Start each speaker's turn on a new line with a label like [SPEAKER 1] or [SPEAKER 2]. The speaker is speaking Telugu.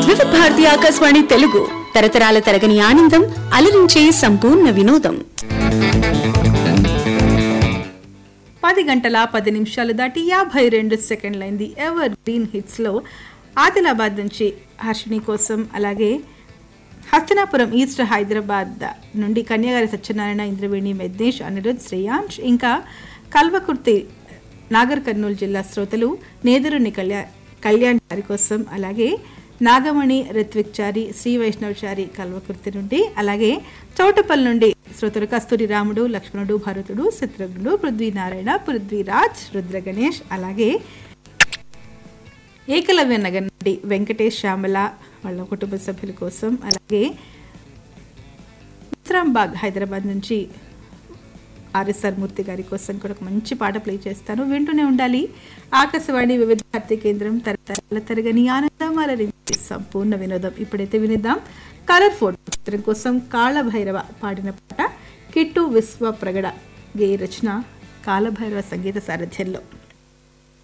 [SPEAKER 1] వివిధ భారతి ఆకాశవాణి తెలుగు తరతరాల తరగని ఆనందం అలరించే సంపూర్ణ వినోదం
[SPEAKER 2] పది గంటల పది నిమిషాలు దాటి యాభై రెండు సెకండ్లైంది ఎవర్ గ్రీన్ హిట్స్లో ఆదిలాబాద్ నుంచి హర్షిణి కోసం అలాగే హస్తనాపురం ఈస్ట్ హైదరాబాద్ నుండి కన్యాగారి సత్యనారాయణ ఇంద్రవేణి మెద్నేష్ అనిరుద్ శ్రేయాంష్ ఇంకా కల్వకుర్తి నాగర్ కర్నూలు జిల్లా శ్రోతలు నేదురుని కళ్యాణ్ కళ్యాణ్ గారి కోసం అలాగే నాగమణి రిత్విక్ చారి శ్రీ వైష్ణవ్ చారి కల్వకుర్తి నుండి అలాగే చౌటపల్లి నుండి శ్రోతలు కస్తూరి రాముడు లక్ష్మణుడు భరతుడు శత్రుఘ్నుడు పృథ్వీనారాయణ పృథ్వీరాజ్ రుద్ర గణేష్ అలాగే ఏకలవ్య నగర్ నుండి వెంకటేష్ శ్యామల వాళ్ళ కుటుంబ సభ్యుల కోసం అలాగే విశ్రాంబాగ్ హైదరాబాద్ నుంచి ఆర్ఎస్ఆర్ మూర్తి గారి కోసం కూడా ఒక మంచి పాట ప్లే చేస్తాను వింటూనే ఉండాలి ఆకాశవాణి వివిధ భారతి కేంద్రం తరతరాల తరగని ఆనందం అలరించి సంపూర్ణ వినోదం ఇప్పుడైతే వినిద్దాం కలర్ ఫోటో చిత్రం కోసం కాళభైరవ పాడిన పాట కిట్టు విశ్వ ప్రగడ గేయ రచన కాళభైరవ సంగీత సారథ్యంలో